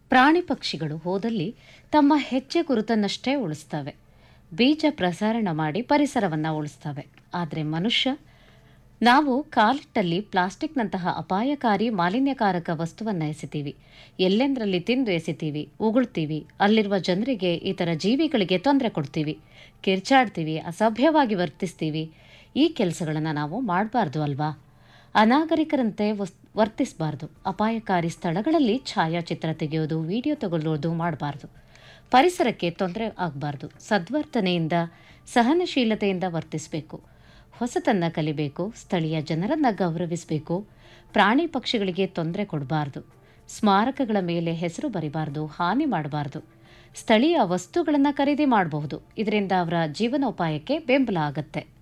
ಪ್ರಾಣಿ ಪಕ್ಷಿಗಳು ಹೋದಲ್ಲಿ ತಮ್ಮ ಹೆಜ್ಜೆ ಗುರುತನ್ನಷ್ಟೇ ಉಳಿಸ್ತವೆ ಬೀಜ ಪ್ರಸಾರಣ ಮಾಡಿ ಪರಿಸರವನ್ನು ಉಳಿಸ್ತವೆ ಆದರೆ ಮನುಷ್ಯ ನಾವು ಕಾಲಿಟ್ಟಲ್ಲಿ ಪ್ಲಾಸ್ಟಿಕ್ನಂತಹ ಅಪಾಯಕಾರಿ ಮಾಲಿನ್ಯಕಾರಕ ವಸ್ತುವನ್ನು ಎಸಿತೀವಿ ಎಲ್ಲೆಂದರಲ್ಲಿ ತಿಂದು ಎಸಿತೀವಿ ಉಗುಳ್ತೀವಿ ಅಲ್ಲಿರುವ ಜನರಿಗೆ ಇತರ ಜೀವಿಗಳಿಗೆ ತೊಂದರೆ ಕೊಡ್ತೀವಿ ಕಿರ್ಚಾಡ್ತೀವಿ ಅಸಭ್ಯವಾಗಿ ವರ್ತಿಸ್ತೀವಿ ಈ ಕೆಲಸಗಳನ್ನು ನಾವು ಮಾಡಬಾರ್ದು ಅಲ್ವಾ ಅನಾಗರಿಕರಂತೆ ವಸ್ ವರ್ತಿಸಬಾರ್ದು ಅಪಾಯಕಾರಿ ಸ್ಥಳಗಳಲ್ಲಿ ಛಾಯಾಚಿತ್ರ ತೆಗೆಯೋದು ವಿಡಿಯೋ ತಗೊಳ್ಳೋದು ಮಾಡಬಾರ್ದು ಪರಿಸರಕ್ಕೆ ತೊಂದರೆ ಆಗಬಾರ್ದು ಸದ್ವರ್ತನೆಯಿಂದ ಸಹನಶೀಲತೆಯಿಂದ ವರ್ತಿಸಬೇಕು ಹೊಸತನ್ನು ಕಲಿಬೇಕು ಸ್ಥಳೀಯ ಜನರನ್ನು ಗೌರವಿಸಬೇಕು ಪ್ರಾಣಿ ಪಕ್ಷಿಗಳಿಗೆ ತೊಂದರೆ ಕೊಡಬಾರ್ದು ಸ್ಮಾರಕಗಳ ಮೇಲೆ ಹೆಸರು ಬರಿಬಾರ್ದು ಹಾನಿ ಮಾಡಬಾರ್ದು ಸ್ಥಳೀಯ ವಸ್ತುಗಳನ್ನು ಖರೀದಿ ಮಾಡಬಹುದು ಇದರಿಂದ ಅವರ ಜೀವನೋಪಾಯಕ್ಕೆ ಬೆಂಬಲ ಆಗತ್ತೆ